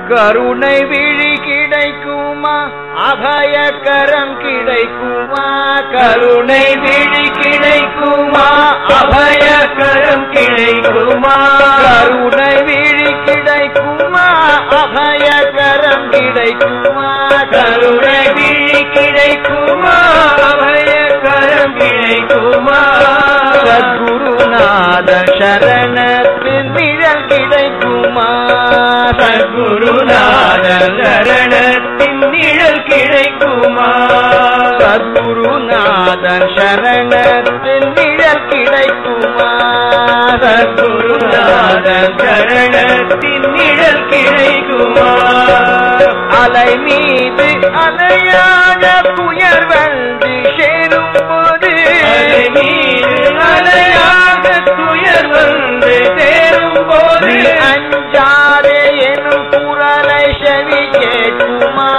கருணை விழி கிடைக்குமா அபயக்கரம் கிடைக்குமா கருணை விழி கிடைக்குமா அபயக்கரம் கிடைக்குமா கருணை விழி கிடைக்குமா அபயக்கரம் கிடைக்குமா கருணை விழி கிடைக்குமா அபயக்கரம் கிடைக்குமா சத்குருநாத சரணத்தின் நிழல் கிடைக்குமா சத்குருநாத சரணத்தின் நிழல் கிடைக்குமா சத்குருநாதன் சரணத்தின் நிழல் கிடைக்குமா சத்குருநாதன் சரணத்தின் நிழல் கிடைக்குமா அலை மீது அலையாக துயர் வந்து சேரும் போது அலை மீது அலையாக துயர் வந்து சேரும் போது அஞ்சாதே எனும் குரலை செவி கேட்குமா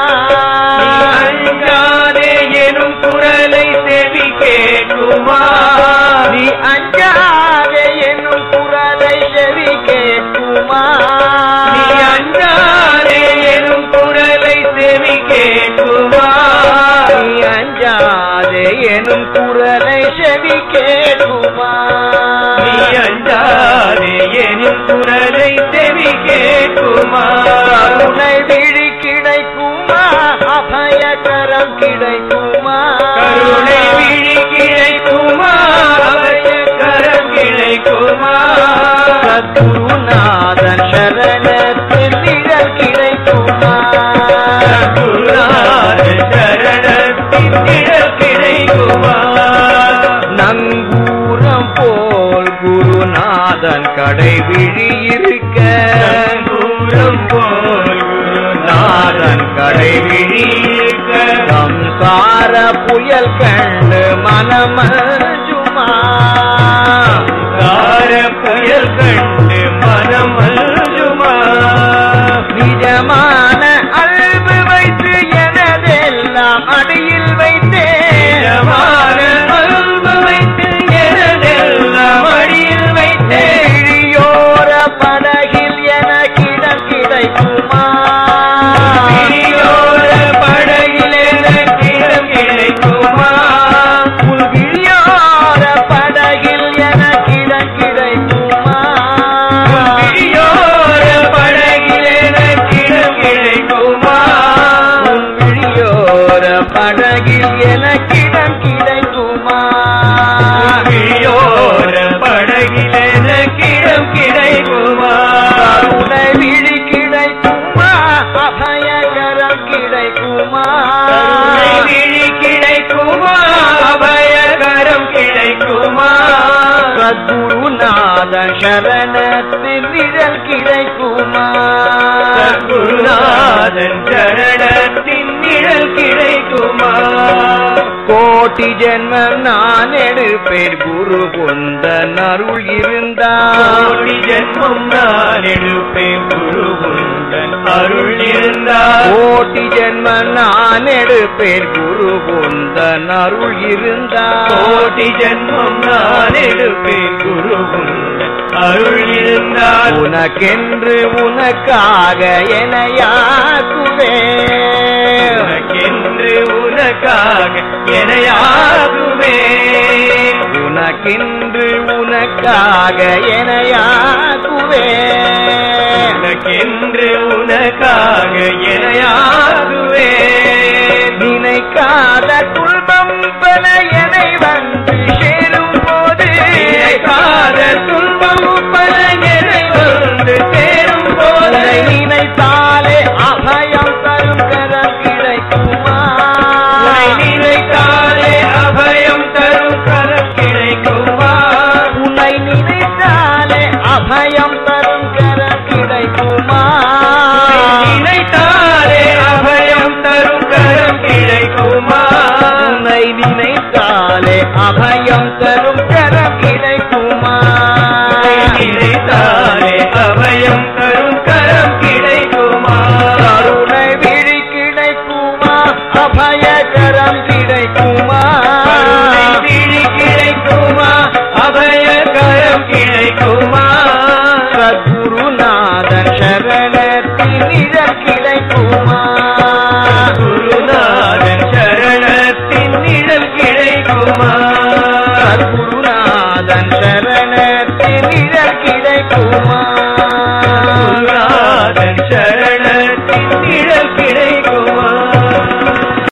அஞ்சாதே எனும் குரலை செவி கேட்குமா நீ அஞ்சாதே எனும் குரலை செவி கேட்குமா நீ அஞ்சாதே எனும் குரலை செவி கேட்குமா நீ அஞ்சாதே எனும் குரலை செவி கேட்குமா நீ அஞ்சாதே எனும் குரலை செவி கேட்குமா கருணை விழி கிடைக்குமா அபயகரம் கிடைக்குமா கருணை விழி கிடைக்குமா அபயகரம் கிடைக்குமா சத்குருநாதன் சரணத்தில் நிழல் கிடைக்குமா சத்குருநாதன் சரணத்தில் நிழல் கிடைக்குமா நங்கூரம் போல் குருநாதன் கடை விழி இருக்க நங்கூரம் போல் குருநாதன் கடை விழி இருக்க சம்சார புயல் கண்டு மனமஞ்சுமா சம்சார புயல் கண்டு மனமஞ்சுமா நிஜமான அல்பு வைத்து எனதெல்லாம் அடியில் வைத்தேன் நிஜமான அல்பு வைத்து எனதெல்லாம் அடியில் வைத்தேன் இழியோர படகில் எனக்கிடம் கிடைக்குமா இழியோர படகில் எனக்கிடம் கிடைக்குமா புல்விழியோர படகில் எனக்கிடம் கிடைக்குமா விழியோர படகில் எனக்கிடம் கிடைக்குமா விழியோர படகில் எனக்கிடம் கிடைக்குமா விழியோர படகில் எனக்கிடம் கிடைக்குமா கருணை விழி கிடைக்குமா அபயகரம் கிடைக்குமா விழி கிடைக்குமா அபயகரம் கிடைக்குமா சத்குருநாதன் சரணத்தில் நிழல் கிடைக்குமா சத்குருநாதன் சரணத்தின் நிழல் கிடைக்குமா கோட்டி ஜென்மம் நான் எடுப்பேன் குரு பொந்த அருள் இருந்தால் கோடி ஜென்மம் நான் எடுப்பேன் குரு பொந்தன் அருள் இருந்தால் கோட்டி ஜென்மம் நான் எடுப்பேன் குரு பொந்தன் அருள் இருந்தால் கோட்டி ஜென்மம் நான் எடுப்பேன் குரு பொந்தன் அருள் இருந்தால் உனக்கென்று உனக்காக எனையாக்குவேன் உனக்கென்று உனக்காக எனையாகுவேன் உனக்கென்று உனக்காக எனையாகுவேன் உனக்கென்று உனக்காக எனையாகுவேன் நினைக்காத துன்பம் பல எனை வந்து சேரும் போது நினைக்காத துன்பம் பல எனை வந்து சேரும் போது நினைத்தாலே அபயம் தரும் கரம் கிடைக்குமா நினைத்தாலே அபயம் தரும் கரம் கிடைக்குமா உன்னை நினைத்தாலே அபயம் தரும் கரம் கிடைக்குமா நினைத்தாலே அபயம் தரும் கரம் கிடைக்குமா உன்னை நினைத்தாலே அபயம் தரும் கரம் கிடைக்குமா நினைத்தாலே அபயம் தரும் கரம் கிடைக்குமா கருணை விழி கிடைக்குமா அபயகரம் கிடைக்குமா விழி கிடைக்குமா அபயகரம் கிடைக்குமா சத்குருநாதன் சரணத்தின் நிழல் சத்குருநாதன்